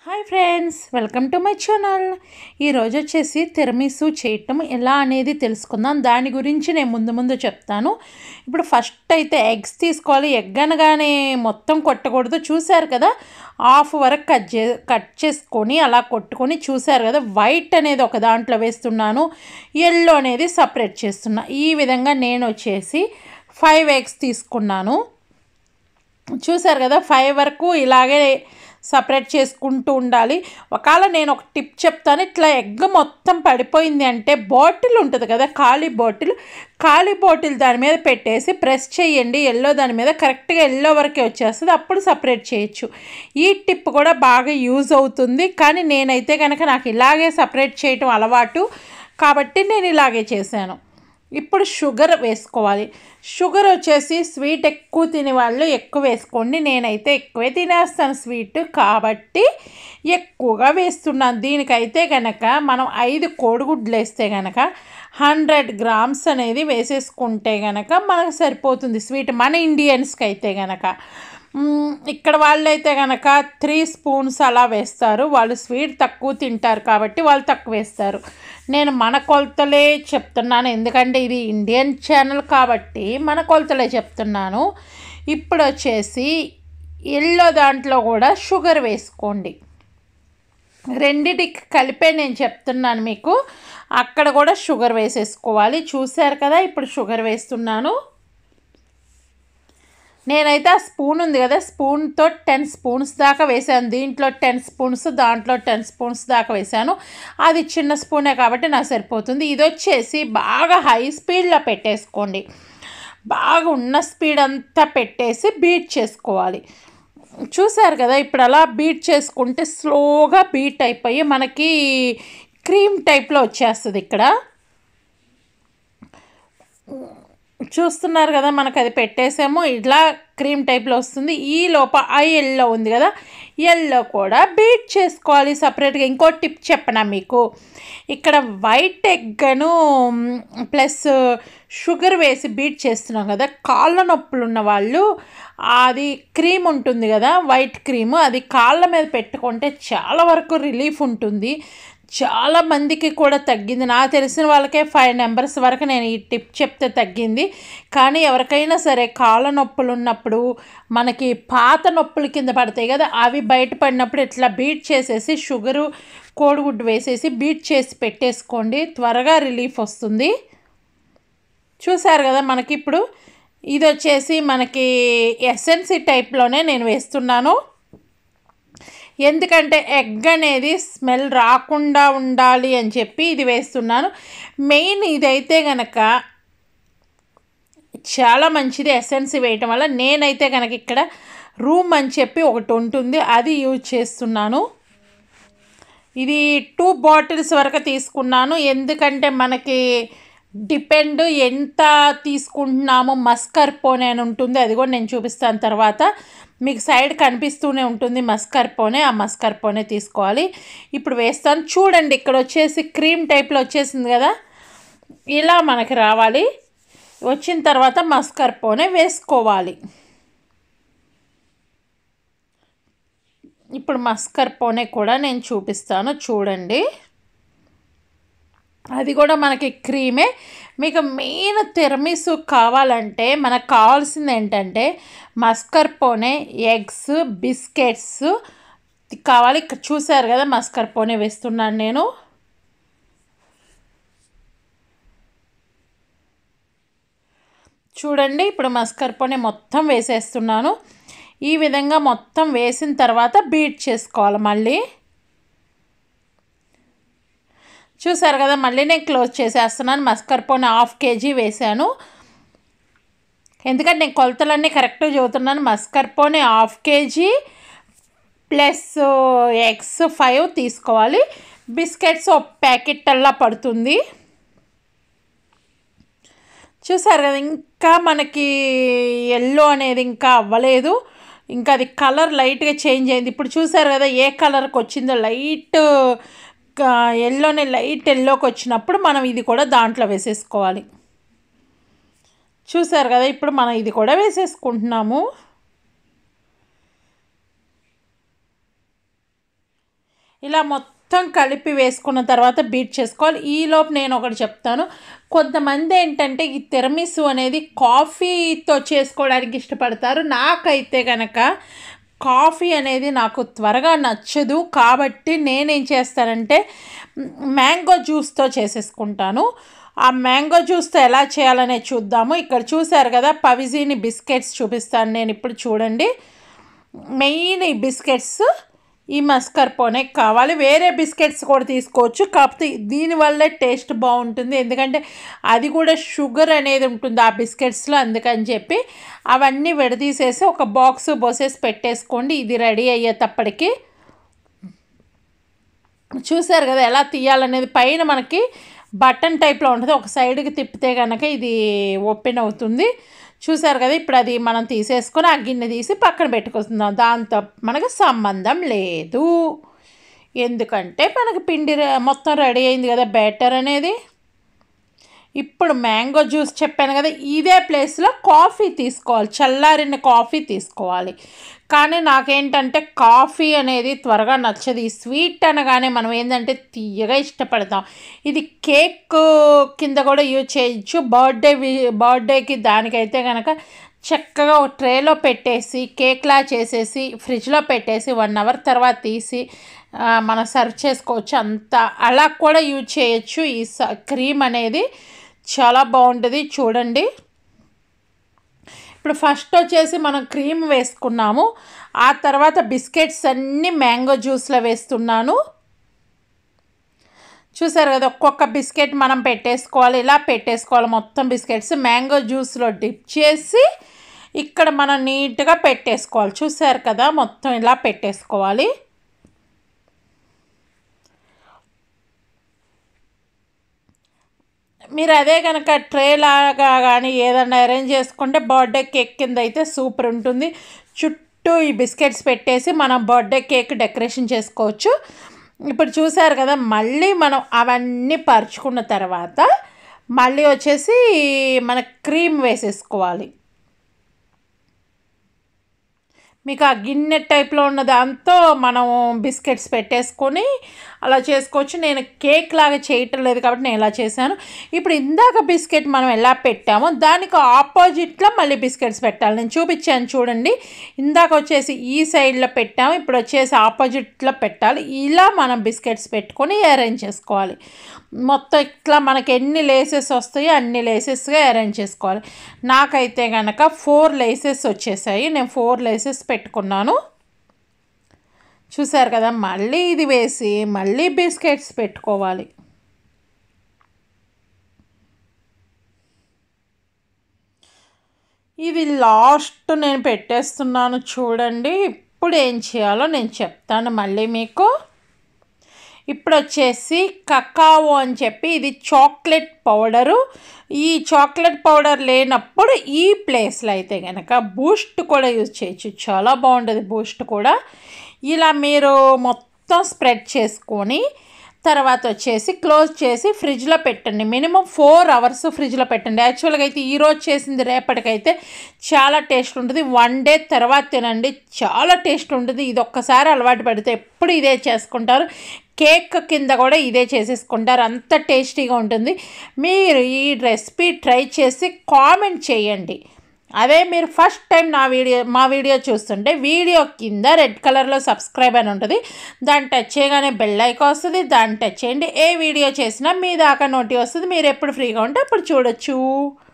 hi friends welcome to my channel ఈరోజు వచ్చేసి tiramisu చేయటం ఎలా అనేది తెలుసుకుందాం దాని గురించి నేను ముందు ముందు చెప్తాను ఇప్పుడు ఫస్ట్ అయితే ఎగ్స్ తీసుకోవాలి ఎగ్ అనగానే మొత్తం కొట్టకూడదు చూశారు కదా హాఫ్ వరకు కట్ చే కట్ చేసుకొని అలా కొట్టుకొని చూశారు కదా వైట్ అనేది ఒక దాంట్లో వేస్తున్నాను ఎల్లో అనేది సపరేట్ చేస్తున్నా ఈ విధంగా నేను వచ్చేసి ఫైవ్ ఎగ్స్ తీసుకున్నాను చూశారు కదా ఫైవ్ వరకు ఇలాగే సపరేట్ చేసుకుంటూ ఉండాలి ఒకవేళ నేను ఒక టిప్ చెప్తాను ఇట్లా ఎగ్ మొత్తం పడిపోయింది అంటే బాటిల్ ఉంటుంది కదా ఖాళీ బాటిల్ ఖాళీ బాటిల్ దాని మీద పెట్టేసి ప్రెస్ చేయండి ఎల్లో దాని మీద కరెక్ట్గా ఎల్లో వరకే వచ్చేస్తుంది అప్పుడు సపరేట్ చేయొచ్చు ఈ టిప్ కూడా బాగా యూజ్ అవుతుంది కానీ నేనైతే కనుక నాకు ఇలాగే సపరేట్ చేయటం అలవాటు కాబట్టి నేను ఇలాగే చేశాను ఇప్పుడు షుగర్ వేసుకోవాలి షుగర్ వచ్చేసి స్వీట్ ఎక్కువ తినే వాళ్ళు ఎక్కువ వేసుకోండి నేనైతే ఎక్కువే తినేస్తాను స్వీట్ కాబట్టి ఎక్కువగా వేస్తున్నాను దీనికైతే కనుక మనం ఐదు కోడిగుడ్లు వేస్తే కనుక హండ్రెడ్ గ్రామ్స్ అనేది వేసేసుకుంటే కనుక మనకు సరిపోతుంది స్వీట్ మన ఇండియన్స్కి అయితే కనుక మ్మ్, ఇక్కడ వాళ్ళైతే కనుక త్రీ స్పూన్స్ అలా వేస్తారు వాళ్ళు స్వీట్ తక్కువ తింటారు కాబట్టి వాళ్ళు తక్కువ వేస్తారు నేను మన కొలతలే చెప్తున్నాను ఎందుకంటే ఇది ఇండియన్ ఛానల్ కాబట్టి మన కొలతలే చెప్తున్నాను ఇప్పుడు వచ్చేసి ఎల్లో దాంట్లో కూడా షుగర్ వేసుకోండి రెండిటికి కలిపే నేను చెప్తున్నాను మీకు అక్కడ కూడా షుగర్ వేసేసుకోవాలి చూశారు కదా ఇప్పుడు షుగర్ వేస్తున్నాను నేనైతే ఆ స్పూన్ ఉంది కదా స్పూన్తో టెన్ స్పూన్స్ దాకా వేసాను దీంట్లో టెన్ స్పూన్స్ దాంట్లో టెన్ స్పూన్స్ దాకా వేసాను అది చిన్న స్పూనే కాబట్టి నాకు సరిపోతుంది ఇది వచ్చేసి బాగా హై స్పీడ్లో పెట్టేసుకోండి బాగా ఉన్న స్పీడ్ అంతా పెట్టేసి బీట్ చేసుకోవాలి చూసారు కదా ఇప్పుడు అలా బీట్ చేసుకుంటే స్లోగా బీట్ అయిపోయి మనకి క్రీమ్ టైప్లో వచ్చేస్తుంది ఇక్కడ చూస్తున్నారు కదా మనకు అది పెట్టేసాము ఇట్లా క్రీమ్ టైప్లో వస్తుంది ఈ లోప ఆ ఎల్లో ఉంది కదా ఎల్లో కూడా బీట్ చేసుకోవాలి సపరేట్గా ఇంకో టిప్ చెప్పనా మీకు ఇక్కడ వైట్ ఎగ్ను ప్లస్ షుగర్ వేసి బీట్ చేస్తున్నాం కదా కాళ్ళ నొప్పులు ఉన్న వాళ్ళు అది క్రీమ్ ఉంటుంది కదా వైట్ క్రీమ్ అది కాళ్ళ మీద పెట్టుకుంటే చాలా వరకు రిలీఫ్ ఉంటుంది చాలా మందికి కూడా తగ్గింది నాకు తెలిసిన వాళ్ళకే ఫైవ్ నెంబర్స్ వరకు నేను ఈ టిప్ చెప్తే తగ్గింది కానీ ఎవరికైనా సరే కాళ్ళ నొప్పులు ఉన్నప్పుడు మనకి పాత నొప్పులు కింద పడతాయి కదా అవి బయటపడినప్పుడు ఇట్లా బీట్ చేసేసి షుగరు కోడిగుడ్డు వేసేసి బీట్ చేసి పెట్టేసుకోండి త్వరగా రిలీఫ్ వస్తుంది చూసారు కదా మనకి ఇప్పుడు ఇది వచ్చేసి మనకి ఎస్ఎన్సి టైప్లోనే నేను వేస్తున్నాను ఎందుకంటే ఎగ్ అనేది స్మెల్ రాకుండా ఉండాలి అని చెప్పి ఇది వేస్తున్నాను మెయిన్ ఇదైతే గనక చాలా మంచిది ఎసెన్సీ వేయటం వల్ల నేనైతే కనుక ఇక్కడ రూమ్ అని చెప్పి ఒకటి ఉంటుంది అది యూజ్ చేస్తున్నాను ఇది టూ బాటిల్స్ వరకు తీసుకున్నాను ఎందుకంటే మనకి డిపెండ్ ఎంత తీసుకుంటున్నామో మస్కర్ పోనే అని ఉంటుంది అది కూడా నేను చూపిస్తాను తర్వాత మీకు సైడ్ కనిపిస్తూనే ఉంటుంది మస్కర్ పోనే ఆ మస్కర్ పోనే తీసుకోవాలి ఇప్పుడు వేస్తాను చూడండి ఇక్కడ వచ్చేసి క్రీమ్ టైప్లో వచ్చేసింది కదా ఇలా మనకి రావాలి వచ్చిన తర్వాత మస్కర్ పోనే వేసుకోవాలి ఇప్పుడు మస్కర్ పోనే కూడా నేను చూపిస్తాను చూడండి అది కూడా మనకి క్రీమే మీకు మెయిన్ తెరమిసు కావాలంటే మనకు కావాల్సింది ఏంటంటే మస్కర్పోనే ఎగ్స్ బిస్కెట్స్ కావాలి ఇక్కడ చూసారు కదా మస్కర్పోనే వేస్తున్నాను నేను చూడండి ఇప్పుడు మస్కర్పోనే మొత్తం వేసేస్తున్నాను ఈ విధంగా మొత్తం వేసిన తర్వాత బీట్ చేసుకోవాలి మళ్ళీ చూసారు కదా మళ్ళీ నేను క్లోజ్ చేసేస్తున్నాను మస్కర్పోనే హాఫ్ కేజీ వేసాను ఎందుకంటే నేను కొలతలన్నీ కరెక్ట్గా చదువుతున్నాను mascarpone half KG plus eggs five తీసుకోవాలి బిస్కెట్స్ ఒక ప్యాకెట్ అలా పడుతుంది చూసారు కదా ఇంకా మనకి ఎల్లో అనేది ఇంకా అవ్వలేదు ఇంకా అది కలర్ లైట్గా చేంజ్ అయింది ఇప్పుడు చూసారు కదా ఏ కలర్కి వచ్చిందో లైట్ ఎల్లోనే లైట్ ఎల్లోకి వచ్చినప్పుడు మనం ఇది కూడా దాంట్లో వేసేసుకోవాలి చూసారు కదా ఇప్పుడు మనం ఇది కూడా వేసేసుకుంటున్నాము ఇలా మొత్తం కలిపి వేసుకున్న తర్వాత బీట్ చేసుకోవాలి ఈలోపు నేను ఒకటి చెప్తాను కొంతమంది ఏంటంటే ఈ తిరమిసు అనేది కాఫీతో చేసుకోవడానికి ఇష్టపడతారు నాకైతే కనుక కాఫీ అనేది నాకు త్వరగా నచ్చదు కాబట్టి నేనేం చేస్తానంటే మ్యాంగో జ్యూస్తో చేసేసుకుంటాను ఆ మ్యాంగో జ్యూస్తో ఎలా చేయాలనే చూద్దాము ఇక్కడ చూసారు కదా పవిజీని బిస్కెట్స్ చూపిస్తాను నేను ఇప్పుడు చూడండి మెయిన్ ఈ బిస్కెట్స్ ఈ మస్కర్పోనే కావాలి వేరే బిస్కెట్స్ కూడా తీసుకోవచ్చు కాకపోతే దీనివల్లే టేస్ట్ బాగుంటుంది ఎందుకంటే అది కూడా షుగర్ అనేది ఉంటుంది ఆ బిస్కెట్స్లో అందుకని చెప్పి అవన్నీ విడదీసేసి ఒక బాక్స్ పోసేసి పెట్టేసుకోండి ఇది రెడీ అయ్యేటప్పటికి చూసారు కదా ఎలా తీయాలనేది పైన మనకి బటన్ టైప్లో ఉంటుంది ఒక సైడ్కి తిప్పితే కనుక ఇది ఓపెన్ అవుతుంది చూసారు కదా ఇప్పుడు అది మనం తీసేసుకొని ఆ గిన్నె తీసి పక్కన పెట్టుకుందాం దాంతో మనకు సంబంధం లేదు ఎందుకంటే మనకి పిండి రె- మొత్తం రెడీ అయింది కదా బ్యాటర్ అనేది ఇప్పుడు మ్యాంగో జ్యూస్ చెప్పాను కదా ఇదే ప్లేస్లో కాఫీ తీసుకోవాలి చల్లారిన కాఫీ తీసుకోవాలి కానీ నాకేంటంటే కాఫీ అనేది త్వరగా నచ్చదు ఈ స్వీట్ అనగానే మనం ఏంటంటే తీయగా ఇష్టపడతాం ఇది కేక్ కింద కూడా యూజ్ చేయొచ్చు బర్త్డే బర్త్డేకి దానికైతే కనుక చక్కగా ఒక ట్రేలో పెట్టేసి కేక్లా చేసేసి ఫ్రిడ్జ్లో పెట్టేసి వన్ అవర్ తర్వాత తీసి ఆ, మనం సర్వ్ చేసుకోవచ్చు అంత అలా కూడా యూజ్ చేయొచ్చు ఈ స- క్రీమ్ అనేది చాలా బాగుంటుంది చూడండి ఇప్పుడు ఫస్ట్ వచ్చేసి మనం క్రీమ్ వేసుకున్నాము ఆ తర్వాత బిస్కెట్స్ అన్నీ మ్యాంగో జ్యూస్లో వేస్తున్నాను చూసారు కదా ఒక్కొక్క బిస్కెట్ మనం పెట్టేసుకోవాలి ఇలా పెట్టేసుకోవాలి మొత్తం బిస్కెట్స్ మ్యాంగో జ్యూస్లో డిప్ చేసి ఇక్కడ మనం నీట్గా పెట్టేసుకోవాలి చూసారు కదా మొత్తం ఇలా పెట్టేసుకోవాలి మీరు అదే కనుక ట్రే లాగా కానీ ఏదన్నా అరేంజ్ చేసుకుంటే బర్త్డే కేక్ కింద అయితే సూపర్ ఉంటుంది చుట్టూ ఈ బిస్కెట్స్ పెట్టేసి మనం బర్త్డే కేక్ డెకరేషన్ చేసుకోవచ్చు ఇప్పుడు చూసారు కదా మళ్ళీ మనం అవన్నీ పరుచుకున్న తర్వాత మళ్ళీ వచ్చేసి మన క్రీమ్ వేసేసుకోవాలి మీకు ఆ గిన్నె టైప్లో ఉన్న దాంతో మనం బిస్కెట్స్ పెట్టేసుకొని అలా చేసుకోవచ్చు నేను కేక్ లాగా చేయటం లేదు కాబట్టి నేను ఇలా చేశాను ఇప్పుడు ఇందాక బిస్కెట్ మనం ఎలా పెట్టామో దానికి ఆపోజిట్లో మళ్ళీ బిస్కెట్స్ పెట్టాలి నేను చూపించాను చూడండి ఇందాక వచ్చేసి ఈ సైడ్లో పెట్టాము ఇప్పుడు వచ్చేసి ఆపోజిట్లో పెట్టాలి ఇలా మనం బిస్కెట్స్ పెట్టుకొని అరేంజ్ చేసుకోవాలి మొత్తం ఇట్లా మనకి ఎన్ని లేసెస్ వస్తాయో అన్ని లేసెస్గా అరేంజ్ చేసుకోవాలి నాకైతే కనుక ఫోర్ లేసెస్ వచ్చేసాయి నేను ఫోర్ లేసెస్ పెట్టుకున్నాను చూసారు కదా మళ్ళీ ఇది వేసి మళ్ళీ బిస్కెట్స్ పెట్టుకోవాలి ఇది లాస్ట్ నేను పెట్టేస్తున్నాను చూడండి ఇప్పుడు ఏం చేయాలో నేను చెప్తాను మళ్ళీ మీకు ఇప్పుడు వచ్చేసి కకావో అని చెప్పి ఇది చాక్లెట్ పౌడరు ఈ చాక్లెట్ పౌడర్ లేనప్పుడు ఈ ప్లేస్లో అయితే కనుక బూస్ట్ కూడా యూజ్ చేయొచ్చు చాలా బాగుంటుంది బూస్ట్ కూడా ఇలా మీరు మొత్తం స్ప్రెడ్ చేసుకొని తర్వాత వచ్చేసి క్లోజ్ చేసి ఫ్రిడ్జ్లో పెట్టండి మినిమం ఫోర్ అవర్స్ ఫ్రిడ్జ్లో పెట్టండి యాక్చువల్గా అయితే ఈరోజు చేసింది రేపటికైతే చాలా టేస్ట్ ఉంటుంది వన్ డే తర్వాత తినండి చాలా టేస్ట్ ఉంటుంది ఇది ఒక్కసారి అలవాటు పడితే ఎప్పుడు ఇదే చేసుకుంటారు కేక్ కింద కూడా ఇదే చేసేసుకుంటారు అంత టేస్టీగా ఉంటుంది మీరు ఈ రెసిపీ ట్రై చేసి కామెంట్ చేయండి అదే మీరు ఫస్ట్ టైం నా వీడియో మా వీడియో చూస్తుంటే వీడియో కింద రెడ్ కలర్లో సబ్స్క్రైబ్ అని ఉంటుంది దాన్ని టచ్ చేయగానే బెల్ ఐకాన్ వస్తుంది దాన్ని టచ్ చేయండి ఏ వీడియో చేసినా మీ దాకా నోటి వస్తుంది మీరు ఎప్పుడు ఫ్రీగా ఉంటే అప్పుడు చూడొచ్చు